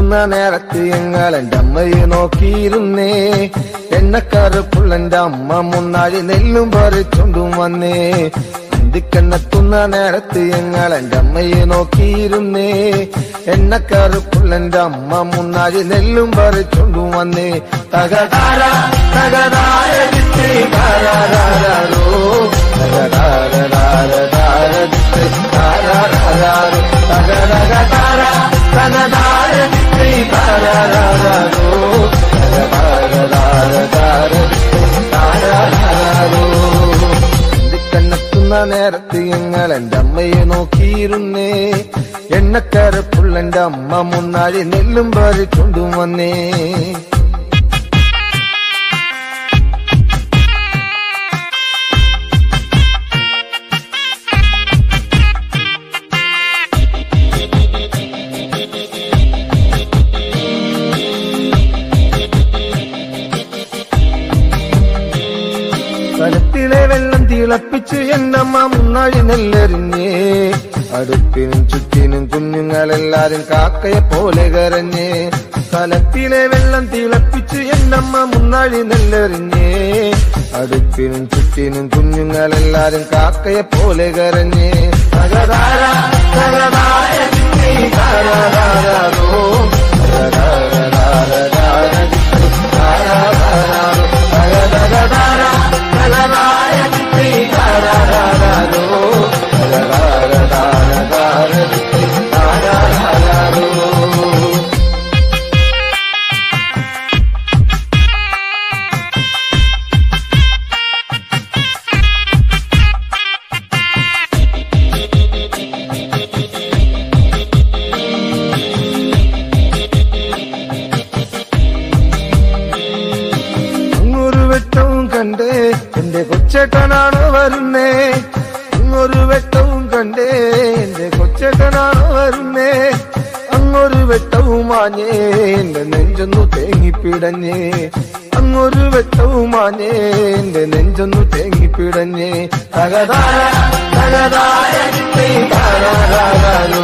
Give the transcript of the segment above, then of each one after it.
കണ്ണെത്തുന്ന നേരത്ത് ഞങ്ങൾ എന്റെ അമ്മയെ നോക്കിയിരുന്നേ എണ്ണക്കറുപ്പുള്ളെന്റെ അമ്മ മുന്നാഴി നെല്ലും പറിച്ചോണ്ടും വന്നേ അന്തിക്കണ്ണെത്തുന്ന നേരത്ത് ഞങ്ങൾ എന്റെ അമ്മയെ നോക്കിയിരുന്നേ എണ്ണക്കറുപ്പുള്ളെന്റെ അമ്മ മുന്നാഴി നെല്ലും പറിച്ചോണ്ടും വന്നേ തകതാര തകതാര ദിത്തേ താരാരാരോ തകതാര ദിത്തേ താരാരാരോ തകതകതാര തകതാര ദിത്തേ താരാരാരോ തകതാര ദിത്തേ താരാരാരോ കണ്ണെത്തുന്ന നേരത്ത് ഞങ്ങൾ എന്റെ അമ്മയെ നോക്കിയിരുന്നേ എണ്ണക്കരപ്പുള്ളെന്റെ അമ്മ മുന്നാഴി നെല്ലും പറിക്കൊണ്ടും വന്നേ കലത്തിലെ വെള്ളം തിളപ്പിച്ച് എന്നമ്മ മുന്നാഴി നെല്ലെറിഞ്ഞേ അടുപ്പിനും ചുറ്റിനും കുഞ്ഞുങ്ങളെല്ലാരും കാക്കയെ പോലെ കരഞ്ഞേ കലത്തിലെ വെള്ളം തിളപ്പിച്ച് എന്നമ്മ മുന്നാഴി നെല്ലെറിഞ്ഞേ അടുപ്പിനും ചുറ്റിനും കുഞ്ഞുങ്ങളെല്ലാരും കാക്കയെ പോലെ കരഞ്ഞേ തകതാര തകതാര ദിത്തേ താരാരാരോ തകതാര ദിത്തേ താരാരാരോ തകതകതാര തകതാര ദിത്തേ താരാരാരോ തകതാര ദിത്തേ താരാരാരോ അങ്ങൊരു വെട്ടവും കണ്ടേ എന്റെ കൊച്ചേട്ടനാണോ വരുന്നേ അങ്ങൊരു വെട്ടവും കണ്ടേ എന്റെ കൊച്ചേട്ടനാണോ വരുന്നേ അങ്ങൊരു വെട്ടവും മാഞ്ഞേ എന്റെ നെഞ്ചൊന്നു തേങ്ങിപ്പിടഞ്ഞേ അങ്ങൊരു വെട്ടവും മാഞ്ഞേ എന്റെ നെഞ്ചൊന്നു തേങ്ങിപ്പിടഞ്ഞേ തകതാര തകതാര ദിത്തേ താരാരാരോ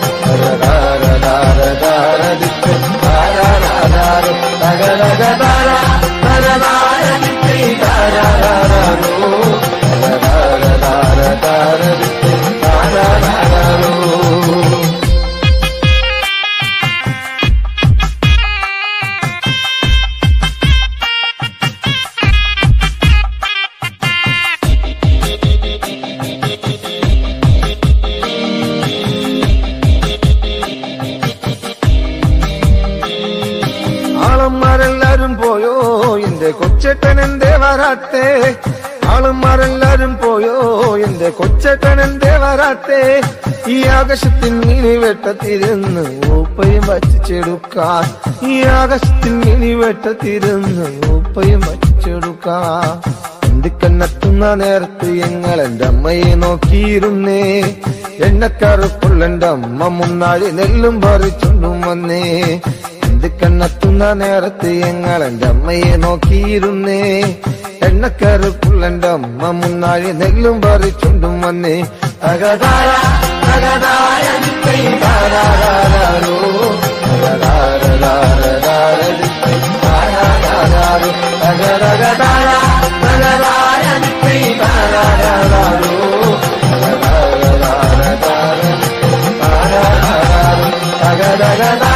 തകതാര ദിത്തേ താരാരാരോ തകതകതാര തകതാര ദിത്തേ താരാരാരോ തകതാര ദിത്തേ താരാരാരോ ആളന്മാരെല്ലാരും പോയോ എന്റെ കൊച്ചേട്ടൻ എന്തേ വരാത്തേ ആളന്മാരെല്ലാരും പോയോ എന്റെ കൊച്ചേട്ടൻ എന്തേ വരാത്തേ ഈ ആകാശത്തിൻ മിനി വെട്ടത്തിരുന്ന് ഊപ്പയും വച്ചിച്ചെടുക്കാൻ ഈ ആകാശത്തിൻ മിനി വെട്ടത്തിരുന്ന് ഊപ്പയും വച്ചിച്ചെടുക്കാൻ എന്തിക്കണ്ണെത്തുന്ന നേരത്ത് ഞങ്ങൾ എന്റെ അമ്മയെ നോക്കിയിരുന്നേ എണ്ണക്കറുപ്പുള്ളെന്റെ അമ്മ മുന്നാഴി നെല്ലും പറിച്ചുണ്ടും വന്നേ എന്തിക്കണ്ണെത്തുന്ന നേരത്ത് ഞങ്ങൾ എന്റെ അമ്മയെ നോക്കിയിരുന്നേ എണ്ണക്കറുപ്പുള്ളെന്റെ അമ്മ മുന്നാഴി നെല്ലും പറിച്ചുണ്ടും വന്നേ തകതാര തകതാര ദിത്തേ താരാരാരോ തകതാര ദിത്തേ താരാരാരോ തകതകതാര തകതാര ദിത്തേ താരാരാരോ തകതാര ദിത്തേ താരാരാരോ തകതകതാര